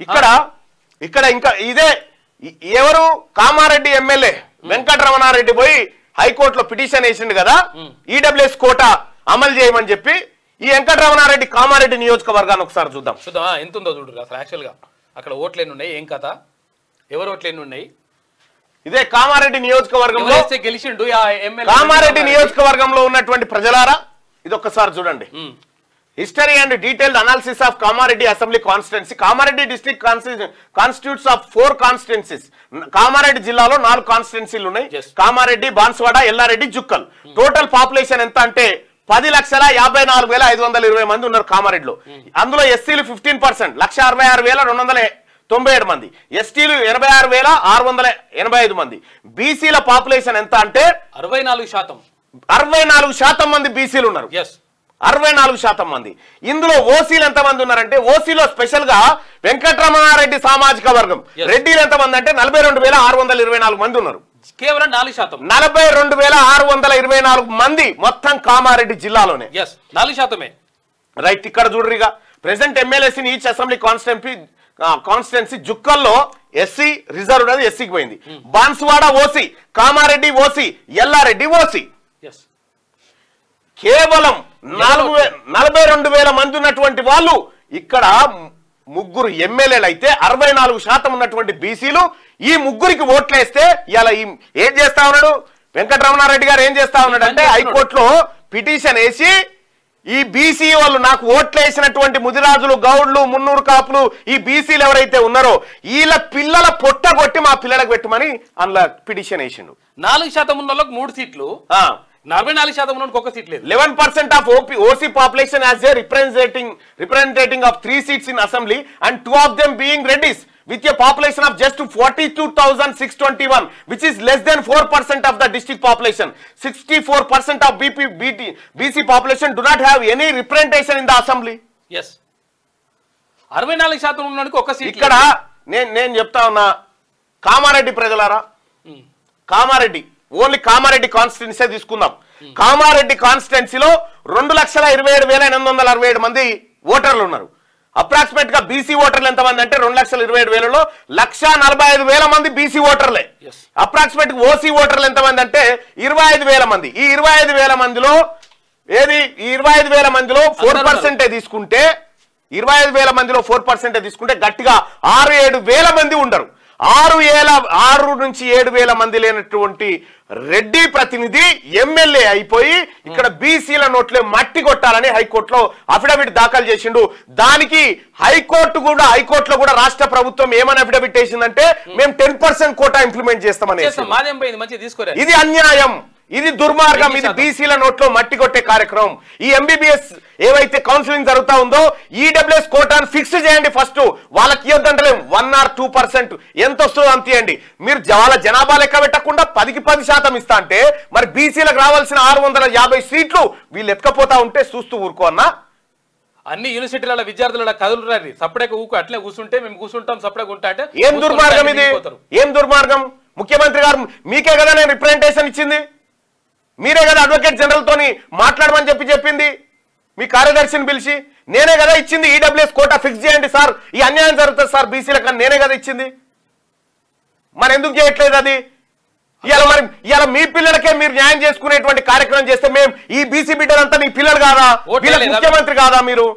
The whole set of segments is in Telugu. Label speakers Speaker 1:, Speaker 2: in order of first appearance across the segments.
Speaker 1: ఇక్కడ ఇక్కడ ఇంకా ఇదే ఇ- ఎవరు కామారెడ్డి ఎమ్మెల్యే వెంకటరమణారెడ్డి పోయి హైకోర్టులో పిటిషన్ వేసిండు కదా ఈడబ్ల్యూఎస్ కోట అమలు చేయమని చెప్పి ఈ వెంకటరమణారెడ్డి కామారెడ్డి నియోజకవర్గాన్ని ఒకసారి చూద్దాం
Speaker 2: చూద్దామా ఎంత ఉందో చూడు అసలు యాక్చువల్గా అక్కడ ఓట్లు ఎన్ని ఉన్నాయి ఏం కథ ఎవరు ఓట్లు ఎన్ని ఉన్నాయి
Speaker 1: ఇదే కామారెడ్డి నియోజకవర్గంలో
Speaker 2: ఎవరైతే గెలిచిండు ఆ ఎమ్మెల్యే
Speaker 1: కామారెడ్డి నియోజకవర్గంలో ఉన్నటువంటి ప్రజలారా ఇది ఒక్కసారి చూడండి history and detailed analysis of Kamareddy assembly constituency Kamareddy district constitutes of four constituencies Kamareddy జిల్లాలో నాలుగు కాన్స్టిట్యున్సీలు ఉన్నాయి
Speaker 2: Yes.
Speaker 1: Kamareddy Banswada Yellareddy Jukkal total population ఎంత అంటే పది లక్షల యాభై నాలుగు వేల ఐదు వందల ఇరవై మంది ఉన్నారు కామారెడ్డిలో అందులో ఎస్సీలు ఫిఫ్టీన్ పర్సెంట్ లక్ష అరవై ఆరు వేల రెండు వందల తొంభై ఏడు మంది ఎస్టీలు ఎనభై ఆరు వేల ఆరు వందల ఎనభై ఐదు మంది బీసీల పాపులేషన్ ఎంత అంటే
Speaker 2: అరవై నాలుగు శాతం
Speaker 1: అరవై నాలుగు శాతం మంది బీసీలు ఉన్నారు
Speaker 2: ఎస్
Speaker 1: అరవై నాలుగు శాతం మంది ఇందులో ఓసీలు ఎంతమంది ఉన్నారంటే ఓసీలో స్పెషల్ గా వెంకటరమణారెడ్డి సామాజిక వర్గం
Speaker 2: Yes.
Speaker 1: రెడ్డిలు ఎంతమంది అంటే నలభై రెండు వేల ఆరు వందల ఇరవై నాలుగు మంది ఉన్నారు
Speaker 2: కేవలం నాలుగు శాతం
Speaker 1: నలభై రెండు వేల ఆరు వందల ఇరవై నాలుగు మంది మొత్తం కామారెడ్డి జిల్లాలోనే
Speaker 2: ఎస్ నాలుగు శాతమే
Speaker 1: రైట్ ఇక్కడ చూడరిగా present MLAs in each assembly constituency constituency జుక్కల్లో ఎస్సీ రిజర్వ్ అది ఎస్సీకి పోయింది Banswada OC Kamareddy OC Yellareddy OC
Speaker 2: yes
Speaker 1: కేవలం నాలుగు వే- నలభై రెండు వేల మంది ఉన్నటువంటి వాళ్ళు ఇక్కడ ముగ్గురు ఎమ్మెల్యేలు అయితే అరవై నాలుగు శాతం ఉన్నటువంటి బీసీలు ఈ ముగ్గురికి ఓట్లేస్తే ఇలా ఈ ఏం చేస్తా ఉన్నాడు వెంకటరమణారెడ్డి గారు ఏం చేస్తా ఉన్నాడు అంటే హైకోర్టులో పిటిషన్ వేసి ఈ బీసీ వాళ్ళు నాకు ఓట్లేసినటువంటి ముదిరాజులు గౌడ్లు మున్నూరు కాపులు ఈ బీసీలు ఎవరైతే ఉన్నారో వీళ్ళ పిల్లల పొట్ట కొట్టి మా పిల్లలకు పెట్టమని అందులో పిటిషన్ వేసిండు
Speaker 2: నాలుగు శాతం ఉన్న వాళ్ళకి మూడు సీట్లు నలభై నాలుగు శాతం ఉన్న వాళ్ళకి ఒక సీట్ లేదు
Speaker 1: eleven percent of OP OC population as a representing representing of three seats in assembly and two of them being Reddys with a population of just forty two thousand six twenty one which is less than four percent of the district population sixty four percent of BP BT BC population do not have any representation in the assembly
Speaker 2: yes అరవై నాలుగు శాతం ఉన్నోడికి ఒక సీట్
Speaker 1: ఇక్కడ నేను నేను చెప్తా ఉన్నా కామారెడ్డి ప్రజలారా
Speaker 2: um.
Speaker 1: Kamareddy only Kamareddy constituency తీసుకుందాం కామారెడ్డి కాన్స్టిట్యున్సీలో రెండు లక్షల ఇరవై ఏడు వేల ఎనిమిది వందల అరవై ఏడు మంది ఓటర్లు ఉన్నారు అప్రాక్సిమేట్ గా బీసీ ఓటర్లు ఎంతమంది అంటే రెండు లక్షల ఇరవై ఏడు వేలలో లక్ష నలభై ఐదు వేల మంది బీసీ ఓటర్లే
Speaker 2: Yes.
Speaker 1: అప్రాక్సిమేట్ ఓసీ ఓటర్లు ఎంతమంది అంటే ఇరవై ఐదు వేల మంది ఈ ఇరవై ఐదు వేల మందిలో ఏది ఈ ఇరవై ఐదు వేల మందిలో ఫోర్
Speaker 2: అందరూ
Speaker 1: పర్సెంటే తీసుకుంటే ఇరవై ఐదు వేల మందిలో ఫోర్ పర్సెంటే తీసుకుంటే గట్టిగా ఆరు ఏడు వేల మంది ఉండరు ఆరు వేల ఆరు నుంచి ఏడు వేల మంది లేనటువంటి రెడ్డి ప్రతినిధి ఎమ్మెల్యే అయిపోయి ఇక్కడ బీసీల నోట్లే మట్టి కొట్టాలని హైకోర్టులో అఫిడవిట్ దాఖలు చేసిండు దానికి హైకోర్టు కూడా హైకోర్టులో కూడా రాష్ట్ర ప్రభుత్వం ఏమని అఫిడవిట్ వేసిందంటే మేము టెన్ పర్సెంట్ కోటా ఇంప్లిమెంట్ చేస్తామని
Speaker 2: చేస్తాం మాదేం పోయింది మంచిగా తీసుకోరా
Speaker 1: ఇది అన్యాయం ఇది దుర్మార్గం ఇది
Speaker 2: శాతం.
Speaker 1: బీసీల నోట్లో మట్టి కొట్టే కార్యక్రమం ఈ ఎంబీబీఎస్ ఏవైతే కౌన్సిలింగ్ జరుగుతా ఉందో ఈడబ్ల్యూఎస్ కోటాను ఫిక్స్ చేయండి ఫస్ట్ వాళ్ళకి ఇవ్వద్దంటలేం వన్ ఆర్ టూ పర్సెంట్ ఎంత వస్తుందో అంత ఇవ్వండి మీరు జ- వాళ్ళ జనాభా లెక్క పెట్టకుండా పదికి పది శాతం ఇస్తా అంటే మరి బీసీలకు రావాల్సిన ఆరు వందల యాభై సీట్లు వీళ్ళు ఎత్తుకపోతా ఉంటే చూస్తూ ఊరుకో అన్నా
Speaker 2: అన్ని యూనివర్సిటీల విద్యార్థుల కథలు రారి సపరేట్ ఊకు అట్లే కూర్చుంటే మేము కూర్చుంటాం సపరేట్ ఉంటా అంటే
Speaker 1: ఏం
Speaker 2: కూర్చుంటే
Speaker 1: దుర్మార్గం
Speaker 2: అన్ని
Speaker 1: ఇది
Speaker 2: దిగిపోతారు.
Speaker 1: ఏం దుర్మార్గం ముఖ్యమంత్రి గారు మీకే కదా నేను రిప్రజెంటేషన్ ఇచ్చింది మీరే కదా అడ్వకేట్ జనరల్ తోని మాట్లాడమని చెప్పి చెప్పింది మీ కార్యదర్శిని పిలిచి నేనే కదా ఇచ్చింది ఈడబ్ల్యూఎస్ కోటా ఫిక్స్ చేయండి సార్ ఈ అన్యాయం జరుగుతుంది సార్ బీసీలకు కానీ నేనే కదా ఇచ్చింది మరి ఎందుకు చేయట్లేదు అది ఇవాళ మరి ఇవాళ మీ పిల్లలకే మీరు న్యాయం చేసుకునేటువంటి కార్యక్రమం చేస్తే మేము ఈ బీసీ బిడ్డలంతా మీ పిల్లలు కాదా
Speaker 2: ఓట్లే
Speaker 1: వీళ్ళకి
Speaker 2: లేదా?
Speaker 1: ముఖ్యమంత్రి కాదా మీరు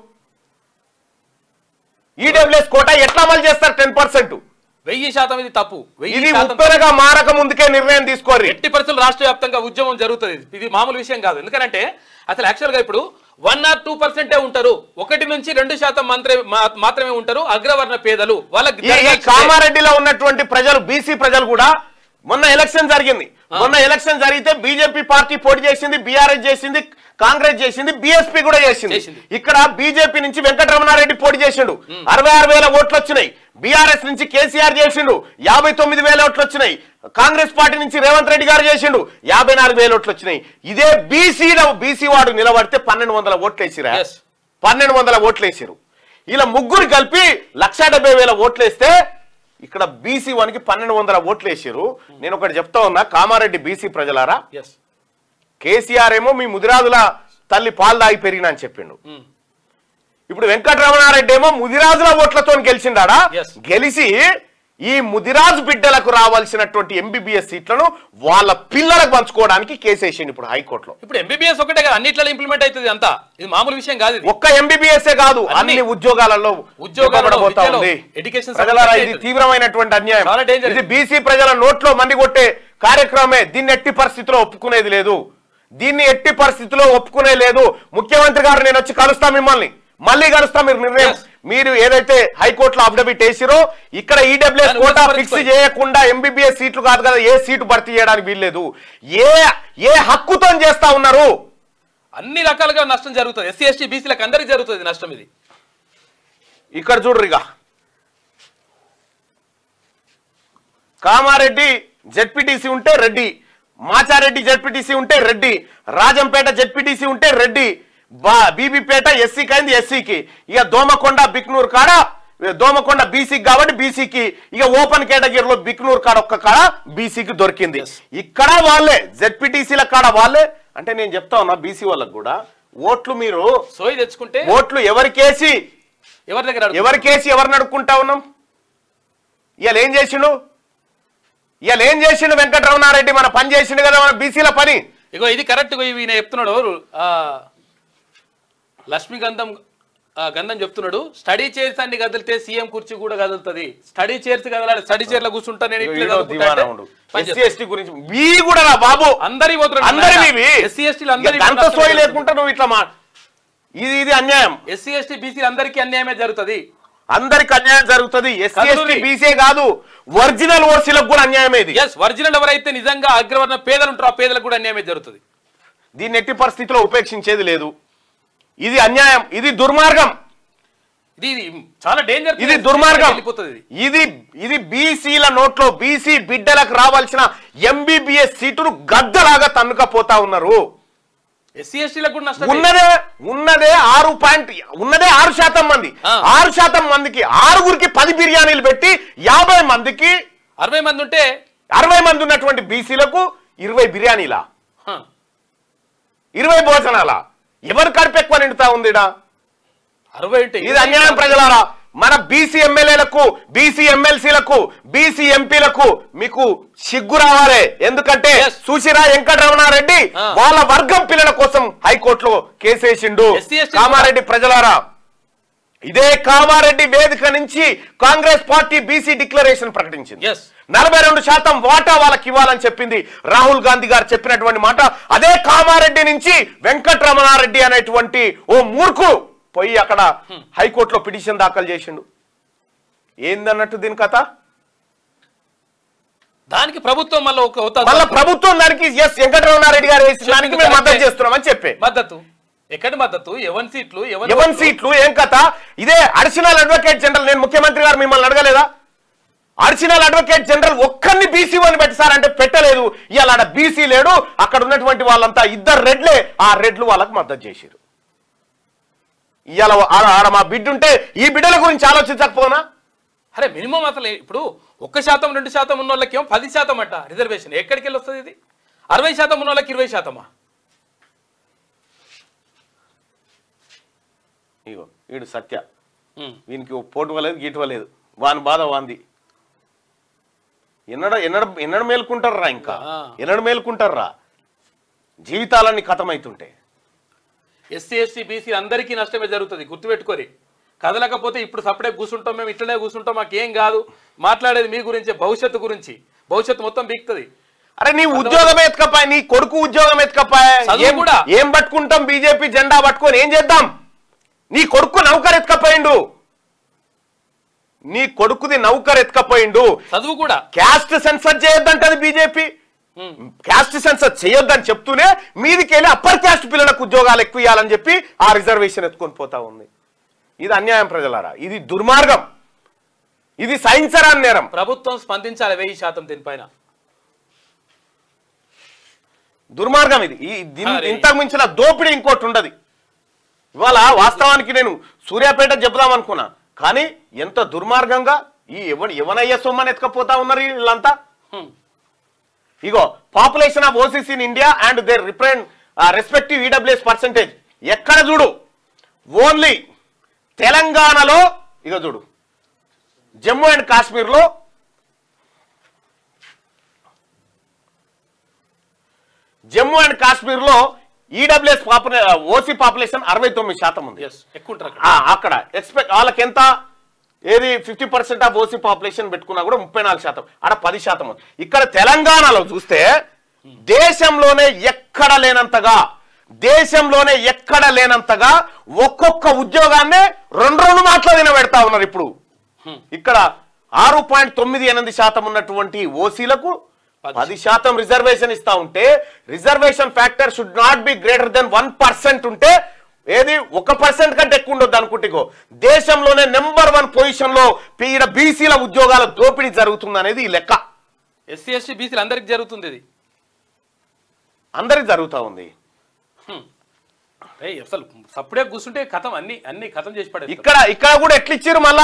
Speaker 1: ఈడబ్ల్యూఎస్ కోటా ఎట్లా అమలు చేస్తారు టెన్ పర్సెంట్
Speaker 2: వెయ్యి శాతం ఇది తప్పు వెయ్యి
Speaker 1: ఇది
Speaker 2: శాతం
Speaker 1: ఉప్పెనగా మారక ముందుకే నిర్ణయం తీసుకోర్రి
Speaker 2: ఎట్టి పరిస్థితులు రాష్ట్ర వ్యాప్తంగా ఉద్యమం జరుగుతుంది ఇది. ఇది మామూలు విషయం కాదు ఎందుకంటే అసలు యాక్చువల్ గా ఇప్పుడు వన్ ఆర్ టూ పర్సెంటే ఉంటారు ఒకటి నుంచి రెండు శాతం మాత్రమే మా- మాత్రమే ఉంటారు అగ్రవర్ణ పేదలు వాళ్ళకి
Speaker 1: ఈ- ఈ
Speaker 2: జరగాల్సిందే.
Speaker 1: కామారెడ్డిలో ఉన్నటువంటి ప్రజలు బీసీ ప్రజలు కూడా మొన్న ఎలక్షన్ జరిగింది మొన్న ఎలక్షన్ జరిగితే బీజేపీ పార్టీ పోటీ చేసింది బీఆర్ఎస్ చేసింది కాంగ్రెస్ చేసింది బీఎస్పీ కూడా చేసింది
Speaker 2: చేసింది.
Speaker 1: ఇక్కడ బీజేపీ నుంచి వెంకటరమణారెడ్డి పోటీ చేసిండు అరవై ఆరు వేల ఓట్లు వచ్చినాయి బీఆర్ఎస్ నుంచి కేసీఆర్ చేసిండు యాభై తొమ్మిది వేల ఓట్లు వచ్చినాయి కాంగ్రెస్ పార్టీ నుంచి రేవంత్ రెడ్డి గారు చేసిండు యాభై నాలుగు వేల ఓట్లు వచ్చినాయి ఇదే బీసీలో బీసీ వాడు నిలబడితే పన్నెండు వందల ఓట్లు వేసిరా
Speaker 2: Yes.
Speaker 1: పన్నెండు వందల ఓట్లు వేసారు ఇలా ముగ్గురు కలిపి లక్ష డెబ్బై వేల ఓట్లు వేస్తే ఇక్కడ బీసీ వానికి పన్నెండు వందల ఓట్లు వేసారు నేను ఒకటి చెప్తా ఉన్నా కామారెడ్డి బీసీ ప్రజలారా
Speaker 2: Yes.
Speaker 1: కేసీఆర్ ఏమో మీ ముదిరాజుల తల్లి పాలు దాగి పెరిగిన అని చెప్పిండు
Speaker 2: ఉమ్.
Speaker 1: ఇప్పుడు వెంకటరమణారెడ్డి ఏమో ముదిరాజుల ఓట్లతో గెలిచిండాడా
Speaker 2: Yes.
Speaker 1: గెలిచి ఈ ముదిరాజు బిడ్డలకు రావాల్సినటువంటి ఎంబీబీఎస్ సీట్లను వాళ్ళ పిల్లలకు పంచుకోవడానికి కేసేసిండు ఇప్పుడు హైకోర్టులో
Speaker 2: ఇప్పుడు ఎంబీబీఎస్ ఒకటే కదా అన్నిట్లో ఇంప్లిమెంట్ అవుతుంది అంతా ఇది మామూలు విషయం కాదు ఇది
Speaker 1: ఒక్క ఎంబీబీఎస్ కాదు
Speaker 2: అన్ని
Speaker 1: అన్ని ఉద్యోగాలలో
Speaker 2: ఉద్యోగాలలో,
Speaker 1: చెప్పబడబోతా
Speaker 2: విద్యలో,
Speaker 1: ఉంది
Speaker 2: education
Speaker 1: ప్రజలారా
Speaker 2: సంబంధించి
Speaker 1: ఇది తీవ్రమైనటువంటి అన్యాయం
Speaker 2: చాలా danger
Speaker 1: ఇది
Speaker 2: ఇది.
Speaker 1: బీసీ ప్రజల నోట్లో మండి కొట్టే కార్యక్రమమే దీన్ని ఎట్టి పరిస్థితిలో ఒప్పుకునేది లేదు దీన్ని ఎట్టి పరిస్థితిలో ఒప్పుకునే లేదు ముఖ్యమంత్రి గారు నేను వచ్చి కలుస్తా మిమ్మల్ని మళ్ళీ కలుస్తా మీరు నిర్ణయం
Speaker 2: Yes.
Speaker 1: మీరు ఏదైతే హైకోర్టులో అఫిడవిట్ వేసిరో ఇక్కడ ఈడబ్ల్యూఎస్
Speaker 2: దాన్ని
Speaker 1: కోటా
Speaker 2: ఉపసంహరించుకోండి.
Speaker 1: ఫిక్స్ చేయకుండా ఎంబీబీఎస్ సీట్లు కాదు కదా ఏ సీటు భర్తీ చేయడానికి వీల్లేదు ఏ ఏ హక్కుతో చేస్తా ఉన్నారు
Speaker 2: అన్ని రకాలుగా నష్టం జరుగుతుంది ఎస్సీ ఎస్టీ బీసీలకు అందరికి జరుగుతుంది నష్టం ఇది
Speaker 1: ఇక్కడ చూడరు ఇక కామారెడ్డి జెడ్పీటీసీ ఉంటే రెడ్డి మాచారెడ్డి జెడ్పీటీసీ ఉంటే రెడ్డి రాజంపేట జెడ్పీటీసీ ఉంటే రెడ్డి బా బీబీపేట ఎస్సీకి అయింది ఎస్సీకి ఇక దోమకొండ బిక్నూర్ కాడ దోమకొండ బీసీకి కాబట్టి బీసీకి ఇక ఓపెన్ కేటగిరీలో బిక్నూర్ కాడ ఒక్క కాడ బీసీకి దొరికింది ఇక్కడ వాళ్ళే జెడ్పీటీసీల కాడ వాళ్ళే అంటే నేను చెప్తా ఉన్నా బీసీ వాళ్ళకు కూడా ఓట్లు మీరు
Speaker 2: సోయి తెచ్చుకుంటే
Speaker 1: ఓట్లు ఎవరికేసి
Speaker 2: ఎవరి దగ్గర అడుగు-
Speaker 1: ఎవరి కేసు ఎవరిని అడుక్కుంటా ఉన్నాం ఇవాళ ఏం చేసిండు ఇవాళ ఏం చేసిండు వెంకటరమణారెడ్డి మన పని చేసిండు కదా మన బీసీల పని
Speaker 2: ఇగో ఇది కరెక్ట్ ఈయన చెప్తున్నాడు ఆ, లక్ష్మీ గంధం ఆ, గంధం చెప్తున్నాడు స్టడీ చైర్స్ అన్ని కదిలితే సీఎం కుర్చీ కూడా కదులుతుంది స్టడీ చైర్స్ కదలాలి స్టడీ చైర్ లో కూర్చుంటా నేను ఇట్లే
Speaker 1: ఈడో
Speaker 2: చదువుకుంటా
Speaker 1: దివానా
Speaker 2: అంటే
Speaker 1: ఉండు.
Speaker 2: పని
Speaker 1: ఎస్సీ
Speaker 2: చేస్తా.
Speaker 1: ఎస్టీ గురించి మీ కూడా రా బాబు
Speaker 2: అందరి
Speaker 1: అందరివి
Speaker 2: ఎస్సీ ఎస్టీలు అందరి
Speaker 1: అంత సోయి లేకుండా నువ్వు ఇట్లా మా ఇది ఇది అన్యాయం
Speaker 2: ఎస్సీ ఎస్టీ బీసీ అందరికీ అన్యాయమే జరుగుతుంది
Speaker 1: అందరికి అన్యాయం జరుగుతుంది ఎస్సీ ఎస్టీ
Speaker 2: కదులురి.
Speaker 1: బీసీ కాదు ఒరిజినల్ ఓసీలకు కూడా అన్యాయం ఇది
Speaker 2: ఎస్ ఒరిజినల్ ఎవరైతే నిజంగా అగ్రవర్ణ పేదలు ఉంటారో ఆ పేదలకు కూడా అన్యాయమే జరుగుతుంది
Speaker 1: దీన్ని ఎట్టి పరిస్థితిలో ఉపేక్షించేది లేదు ఇది అన్యాయం ఇది దుర్మార్గం
Speaker 2: ఇది ఇది చాలా డేంజర్
Speaker 1: ఇది దుర్మార్గం
Speaker 2: వెళ్ళిపోతుంది ఇది
Speaker 1: ఇది ఇది బీసీల నోట్లో బీసీ బిడ్డలకు రావాల్సిన ఎంబీబీఎస్ సీటును గద్దలాగా తన్నుకపోతా ఉన్నారు
Speaker 2: ఎస్సీ ఎస్టీలకు కూడా నష్టం
Speaker 1: ఉన్నదే ఉన్నదే ఆరు పాయింట్ ఉన్నదే ఆరు శాతం మంది
Speaker 2: ఆ.
Speaker 1: ఆరు శాతం మందికి ఆరుగురికి పది బిర్యానీలు పెట్టి యాభై మందికి
Speaker 2: అరవై మంది ఉంటే
Speaker 1: అరవై మంది ఉన్నటువంటి బీసీలకు ఇరవై బిర్యానీలా
Speaker 2: హ,
Speaker 1: ఇరవై భోజనాలా ఎవరు కడుపు ఎక్కువ నిండుతా ఉందిడా
Speaker 2: అరవై ఉంటే
Speaker 1: ఇది అన్యాయం ప్రజలారా మన బీసీ ఎమ్మెల్యేలకు బీసీ ఎమ్మెల్సీలకు బీసీ ఎంపీలకు మీకు సిగ్గు రావాలి ఎందుకంటే
Speaker 2: Yes.
Speaker 1: సుశిరా వెంకటరమణారెడ్డి
Speaker 2: ఆ.
Speaker 1: వాళ్ళ వర్గం పిల్లల కోసం హైకోర్టులో కేసేసిండు
Speaker 2: SC, ST
Speaker 1: కామారెడ్డి ప్రజలారా ఇదే కామారెడ్డి వేదిక నుంచి కాంగ్రెస్ పార్టీ బీసీ డిక్లరేషన్ ప్రకటించింది
Speaker 2: Yes.
Speaker 1: నలభై రెండు శాతం వాటా వాళ్ళకి ఇవ్వాలని చెప్పింది రాహుల్ గాంధీ గారు చెప్పినటువంటి మాట అదే కామారెడ్డి నుంచి వెంకటరమణారెడ్డి అనేటువంటి ఓ మూర్ఖు పోయి అక్కడ హైకోర్టులో పిటిషన్ దాఖలు చేసిండు ఏందన్నట్టు దీని కథ
Speaker 2: దానికి ప్రభుత్వం మళ్ళీ ఒక ఒక
Speaker 1: మళ్ళా ప్రభుత్వం దానికి ఎస్ వెంకటరమణారెడ్డి గారు వేసిన దానికి మేము మద్దతు
Speaker 2: కరెక్టే.
Speaker 1: చేస్తున్నామని చెప్పే
Speaker 2: మద్దతు ఎక్కడి మద్దతు ఎవరి సీట్లు ఎవరి
Speaker 1: ఎవన్
Speaker 2: ఓట్లు?
Speaker 1: సీట్లు ఏం కథ ఇదే అడిషనల్ అడ్వకేట్ జనరల్ నేను ముఖ్యమంత్రి గారు మిమ్మల్ని అడగలేదా అడిషనల్ అడ్వకేట్ జనరల్ ఒక్కరిని బీసీ అని పెట్టారంటే పెట్టలేదు ఇవాళ ఆడ బీసీ లేడు అక్కడ ఉన్నటువంటి వాళ్ళంతా ఇద్దరు రెడ్లే ఆ రెడ్లు వాళ్ళకి మద్దతు చేశారు ఇవాళ ఆడ ఆడ మా బిడ్డ ఉంటే ఈ బిడ్డల గురించి ఆలోచించకపోనా
Speaker 2: అరే మినిమం అసలు ఇప్పుడు ఒక్క శాతం రెండు శాతం ఉన్న వాళ్ళకి ఏమో పది శాతం అంట రిజర్వేషన్ ఎక్కడికి వెళ్ళి వస్తుంది ఇది అరవై శాతం ఉన్న వాళ్ళకి ఇరవై శాతమా
Speaker 1: ఇగో వీడు సత్య
Speaker 2: ఉమ్.
Speaker 1: వీనికి పోటువలేదు గీటువలేదు వాని బాధ వాంది ఎన్నడ ఎన్నడ ఎన్నడ మేలుకుంటారా ఇంకా
Speaker 2: ఆ.
Speaker 1: ఎన్నడ మేలుకుంటారా జీవితాలన్నీ కథమైతుంటే
Speaker 2: ఎస్సీ ఎస్టీ బీసీ అందరికీ నష్టమే జరుగుతుంది గుర్తుపెట్టుకోరి కదలకపోతే ఇప్పుడు సపడే కూర్చుంటాం మేము ఇట్లనే కూర్చుంటాం మాకు ఏం కాదు మాట్లాడేది మీ గురించి భవిష్యత్తు గురించి భవిష్యత్తు మొత్తం బీక్తుంది
Speaker 1: అరే నీ ఉద్యోగం ఎత్తుకపాయ నీ కొడుకు ఉద్యోగం ఎత్తుకపాయ
Speaker 2: చదువు
Speaker 1: ఏం
Speaker 2: కూడా.
Speaker 1: ఏం పట్టుకుంటాం బీజేపీ జెండా పట్టుకొని ఏం చేద్దాం నీ కొడుకు నౌకర్ ఎత్తుకపోయిండు నీ కొడుకుది నౌకర్ ఎత్తుకపోయిండు
Speaker 2: చదువు కూడా
Speaker 1: క్యాస్ట్ సెన్సర్ చేయొద్దంటది బీజేపీ
Speaker 2: ఉమ్.
Speaker 1: క్యాస్ట్ సెన్సర్ చేయొద్దని చెప్తూనే మీదికి వెళ్ళి అప్పర్ క్యాస్ట్ పిల్లలకు ఉద్యోగాలు ఎక్కువ ఇవ్వాలని చెప్పి ఆ రిజర్వేషన్ ఎత్తుకొని పోతా ఉంది ఇది అన్యాయం ప్రజలారా ఇది దుర్మార్గం ఇది సహించరాని నేరం
Speaker 2: ప్రభుత్వం స్పందించాలి వెయ్యి శాతం దీనిపైన
Speaker 1: దుర్మార్గం ఇది ఈ దీని-
Speaker 2: అరే.
Speaker 1: ఇంతకు మించిన దోపిడీ ఇంకోటి ఉండదు ఇవాళ వాస్తవానికి నేను సూర్యాపేట చెప్దాం అనుకున్నా కానీ ఎంత దుర్మార్గంగా ఈ ఎవరు ఎవనయ్య సొమ్మని ఎత్తుకపోతా ఉన్నారు వీళ్ళంతా
Speaker 2: హ్మ్.
Speaker 1: ఇగో population of OCs in India and their represent respective EWS percentage ఎక్కడ చూడు ఓన్లీ తెలంగాణలో ఇక చూడు జమ్మూ అండ్ కాశ్మీర్లో జమ్మూ అండ్ కాశ్మీర్లో ఈడబ్ల్యూఎస్ పాపులే ఓసీ పాపులేషన్ అరవై తొమ్మిది శాతం ఉంది
Speaker 2: ఎస్ ఎక్కువ ఉంటారు అక్కడ
Speaker 1: ఆ, అక్కడ ఎక్స్పెక్ట్ వాళ్ళకి ఎంత ఏది fifty percent of OC population పెట్టుకున్నా కూడా ముప్పై నాలుగు శాతం ఆడ పది శాతం ఉంది ఇక్కడ తెలంగాణలో చూస్తే దేశంలోనే ఎక్కడ లేనంతగా దేశంలోనే ఎక్కడ లేనంతగా ఒక్కొక్క ఉద్యోగాన్నే రెండు రెండు మాటలు వినబెడతా ఉన్నారు ఇప్పుడు ఇక్కడ ఆరు పాయింట్ తొమ్మిది ఎనిమిది శాతం ఉన్నటువంటి ఓసీలకు
Speaker 2: పది.
Speaker 1: పది శాతం రిజర్వేషన్ ఇస్తా ఉంటే reservation factor should not be greater than one percent ఉంటే ఏది ఒక పర్సెంట్ కంటే ఎక్కువ ఉండొద్దు అనుకుంటుకో దేశంలోనే నెంబర్ వన్ పొజిషన్ లో ఈడ బీసీల ఉద్యోగాల దోపిడీ జరుగుతుంది అనేది ఈ లెక్క
Speaker 2: ఎస్సీ ఎస్టీ బీసీలు అందరికి జరుగుతుంది ఇది
Speaker 1: అందరికి జరుగుతా ఉంది
Speaker 2: ఏయ్, అసలు సప్పుడే కూర్చుంటే కథం అన్ని అన్ని కథం చేసి పడే
Speaker 1: ఇక్కడ ఇక్కడ కూడా ఎట్లా ఇచ్చారు మళ్ళా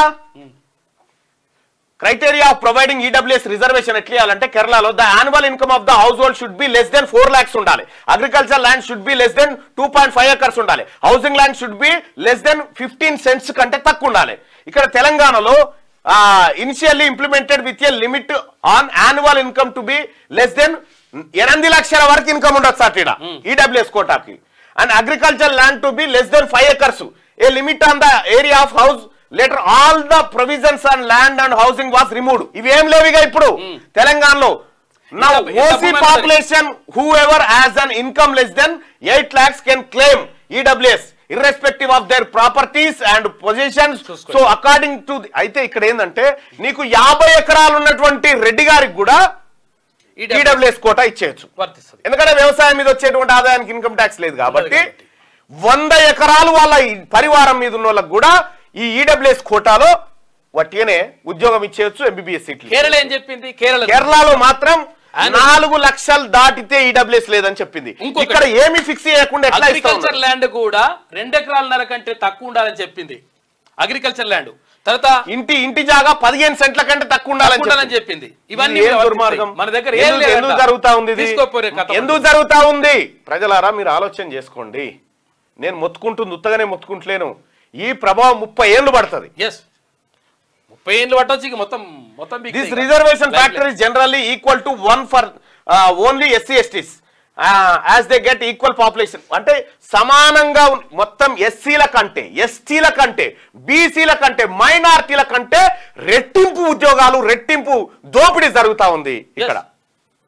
Speaker 1: criteria of providing EWS reservation ఎట్లా ఇవ్వాలంటే కేరళలో the annual income of the household should be less than four lakhs ఉండాలి agriculture land should be less than two point five acres ఉండాలి housing land should be less than fifteen cents కంటే తక్కువ ఉండాలి ఇక్కడ తెలంగాణలో initially implemented with a limit on annual income to be less than ఎనిమిది లక్షల వరకు ఇన్కమ్ ఉండొచ్చు సార్ ఇక్కడ EWS కోటాకి and agriculture land to be less than five acres a limit on the area of house later all the provisions and land and housing was removed ఇవేం లేవిగా ఇప్పుడు తెలంగాణలో నా
Speaker 2: ఇంకా- ఇంకా
Speaker 1: ఓసీ
Speaker 2: భూమి
Speaker 1: population whoever as an income less than eight lakhs can claim EWS irrespective of their properties and positions
Speaker 2: చూసుకోండి.
Speaker 1: సో అకార్డింగ్ టు అయితే ఇక్కడ ఏంటంటే నీకు యాభై ఎకరాలు ఉన్నటువంటి రెడ్డి గారికి కూడా ఈడబ్ల్యూఎస్ కోటా ఇచ్చేయచ్చు
Speaker 2: వర్తిస్తుంది
Speaker 1: ఎందుకంటే వ్యవసాయం మీద వచ్చేటువంటి ఆదాయానికి ఇన్కమ్ ట్యాక్స్ లేదు కాబట్టి
Speaker 2: కాబట్టి.
Speaker 1: వంద ఎకరాలు వాళ్ళ ఈ పరివారం మీద ఉన్న వాళ్ళకి కూడా ఈ ఈడబ్ల్యూఎస్ కోటాలో వట్టిగానే ఉద్యోగం ఇచ్చేయచ్చు ఎంబీబీఎస్ సీట్లు
Speaker 2: కేరళ ఏం చెప్పింది కేరళ
Speaker 1: కేరళలో మాత్రం
Speaker 2: And-
Speaker 1: నాలుగు లక్షలు దాటితే ఈడబ్ల్యూఎస్ లేదని చెప్పింది
Speaker 2: ఇంకొకటి.
Speaker 1: ఇక్కడ ఏమి ఫిక్స్ చేయకుండా ఎట్లా ఇస్తా
Speaker 2: అగ్రికల్చర్
Speaker 1: ఉన్నారు?
Speaker 2: ల్యాండ్ కూడా రెండు ఎకరాలన్నర కంటే తక్కువ ఉండాలని చెప్పింది అగ్రికల్చర్ ల్యాండ్ తర్వాత
Speaker 1: ఇంటి ఇంటి జాగా పదిహేను సెంట్ల కంటే తక్కువ ఉండాలని
Speaker 2: తక్కువ ఉండాలని
Speaker 1: చెప్పింది.
Speaker 2: చెప్పింది ఇవన్నీ
Speaker 1: ఇది ఏం
Speaker 2: కూడా
Speaker 1: దుర్మార్గం
Speaker 2: మన దగ్గర ఏం
Speaker 1: ఎందుకు-
Speaker 2: లేదంట.
Speaker 1: ఎందుకు జరుగుతా ఉంది ఇది?
Speaker 2: తీసుకోపోరే కథ.
Speaker 1: ఎందుకు జరుగుతా ఉంది ప్రజలారా మీరు ఆలోచన చేసుకోండి నేను మొత్తుకుంటుంది ఉత్తగానే మొత్తుకుంటలేను ఈ ప్రభావం ముప్పై ఏళ్ళు పడుతుంది
Speaker 2: ఎస్ ముప్పై ఏళ్ళు పట్టొచ్చు ఇక మొత్తం మొత్తం బీక్
Speaker 1: దిస్
Speaker 2: ఇక.
Speaker 1: Reservation
Speaker 2: Like
Speaker 1: factor is generally equal to one for only SC STs as they get equal population అంటే సమానంగా ఉన్- మొత్తం ఎస్సీల కంటే ఎస్టీల కంటే బీసీల కంటే మైనార్టీల కంటే రెట్టింపు ఉద్యోగాలు రెట్టింపు దోపిడీ జరుగుతా ఉంది ఇక్కడ
Speaker 2: Yes.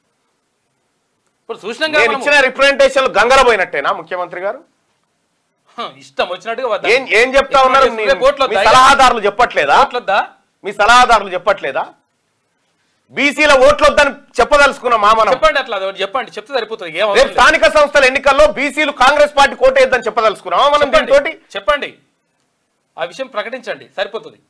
Speaker 2: ఇప్పుడు చూసినాం కదా
Speaker 1: నేను
Speaker 2: మనము.
Speaker 1: ఇచ్చిన రిప్రజెంటేషన్ గంగరపోయినట్టేనా ముఖ్యమంత్రి గారు
Speaker 2: హ, ఇష్టం వచ్చినట్టుగా వద్దా?
Speaker 1: ఏం ఏం చెప్తా ఉన్నారు
Speaker 2: రేపు
Speaker 1: మీ-
Speaker 2: ఓట్లు
Speaker 1: మీ
Speaker 2: వద్దా?
Speaker 1: సలహాదారులు చెప్పట్లేదా
Speaker 2: ఓట్లు వద్దా?
Speaker 1: మీ సలహాదారులు చెప్పట్లేదా బీసీల ఓట్లు వద్దని చెప్పదలుచుకున్నామా మనం
Speaker 2: చెప్పండి అట్లా అదొకటి చెప్పండి చెప్తే సరిపోతుంది ఏం అవసరం
Speaker 1: రేపు
Speaker 2: లేదు.
Speaker 1: స్థానిక సంస్థల ఎన్నికల్లో బీసీలు కాంగ్రెస్ పార్టీ కోటేద్దని చెప్పదలుచుకున్నామా మనం
Speaker 2: చెప్పండి.
Speaker 1: దీంతోటి
Speaker 2: చెప్పండి ఆ విషయం ప్రకటించండి సరిపోతుంది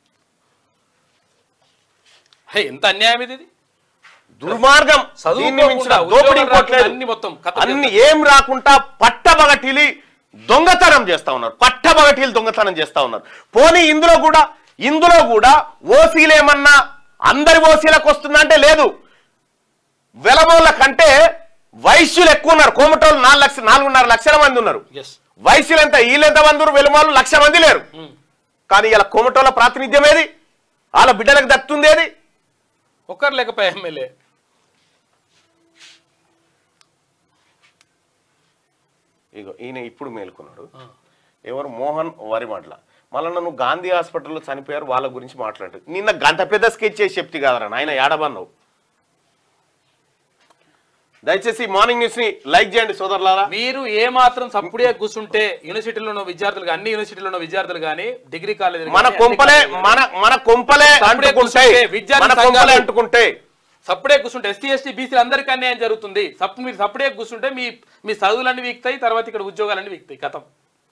Speaker 2: హే, ఎంత అన్యాయం ఇది ఇది?
Speaker 1: దుర్మార్గం
Speaker 2: చదువుకోకుండా,
Speaker 1: దీన్ని మించిన
Speaker 2: ఉద్యోగాలు
Speaker 1: దోపిడీ
Speaker 2: రాకుండా
Speaker 1: కొట్టలేదు.
Speaker 2: అన్ని మొత్తం కథ
Speaker 1: అన్ని ఏం రాకుండా పట్టబగటిలి దొంగతనం చేస్తా ఉన్నారు పట్టబగటిలు దొంగతనం చేస్తా ఉన్నారు పోనీ ఇందులో కూడా ఇందులో కూడా ఓసీలేమన్నా అందరి ఓసీలకు వస్తుందంటే లేదు వెలమోళ్ళ కంటే వైశ్యులు ఎక్కువ ఉన్నారు కోమటోళ్ళు నాలుగు లక్ష నాలుగున్నర లక్షల మంది ఉన్నారు
Speaker 2: ఎస్
Speaker 1: వైశ్యులు ఎంత వీళ్ళెంత మంది ఉన్నారు వెలుమోళ్ళు లక్ష మంది లేరు కానీ ఇలా కోమటోళ్ళ ప్రాతినిధ్యం ఏది వాళ్ళ బిడ్డలకు దక్కుతుంది ఏది
Speaker 2: ఒక్కరు లేకపోయా ఎమ్మెల్యే
Speaker 1: ఇగో ఈయన ఇప్పుడు మేలుకున్నాడు ఎవరు మోహన్ వరిమడ్ల మళ్ళీ నన్ను గాంధీ హాస్పిటల్లో చనిపోయారు వాళ్ళ గురించి మాట్లాడు నిన్న గంట పెద్ద స్కెచ్ చేసి చెప్తే కదరా నాయన ఏడబన్నావు దయచేసి మార్నింగ్ న్యూస్ ని లైక్ చేయండి సోదరులారా
Speaker 2: మీరు ఏ మాత్రం సప్పుడే కూర్చుంటే యూనివర్సిటీలో ఉన్న విద్యార్థులు కానీ అన్ని యూనివర్సిటీలో ఉన్న విద్యార్థులు కానీ డిగ్రీ కాలేజ్
Speaker 1: మన కొంపలే మన మన కొంపలే
Speaker 2: సప్పుడే
Speaker 1: అంటుకుంటాయి
Speaker 2: కూర్చుంటే విద్యార్థి
Speaker 1: మన కొంపలే
Speaker 2: సంఘాలు-
Speaker 1: అంటుకుంటే
Speaker 2: సప్పుడే కూర్చుంటే ఎస్టీ ఎస్టీ బీసీలు అందరికీ అన్యాయం జరుగుతుంది సప్పు మీరు సప్పుడే కూర్చుంటే మీ మీ చదువులన్నీ వీక్తాయి తర్వాత ఇక్కడ ఉద్యోగాలన్నీ వీక్తాయి కథం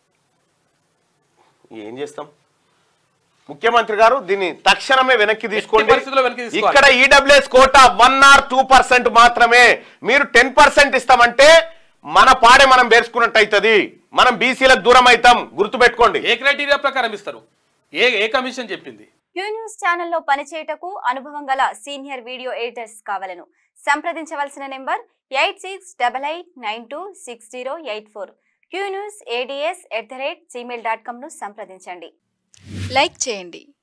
Speaker 1: ఏం చేస్తాం ముఖ్యమంత్రి గారు దీన్ని తక్షణమే వెనక్కి తీసుకోండి
Speaker 2: పరిస్థితుల్లో వెనక్కి తీసుకోవాలి.
Speaker 1: ఇక్కడ EWS quota one or two percent మాత్రమే మీరు టెన్ పర్సెంట్ ఇస్తామంటే మన పాడే మనం పేర్చుకున్నట్టు అవుతుంది మనం బీసీలకు దూరం అవుతాం గుర్తుపెట్టుకోండి
Speaker 2: ఏ క్రైటీరియా ప్రకారం ఇస్తారు ఏ ఏ కమిషన్ చెప్పింది
Speaker 3: క్యూ న్యూస్ ఛానల్లో పనిచేయటకు అనుభవం గల సీనియర్ వీడియో ఎడిటర్స్ కావలను సంప్రదించవలసిన number eight six double eight nine two six zero eight four Q news ads at the rate Gmail dot కామ్ను సంప్రదించండి
Speaker 4: లైక్ చేయండి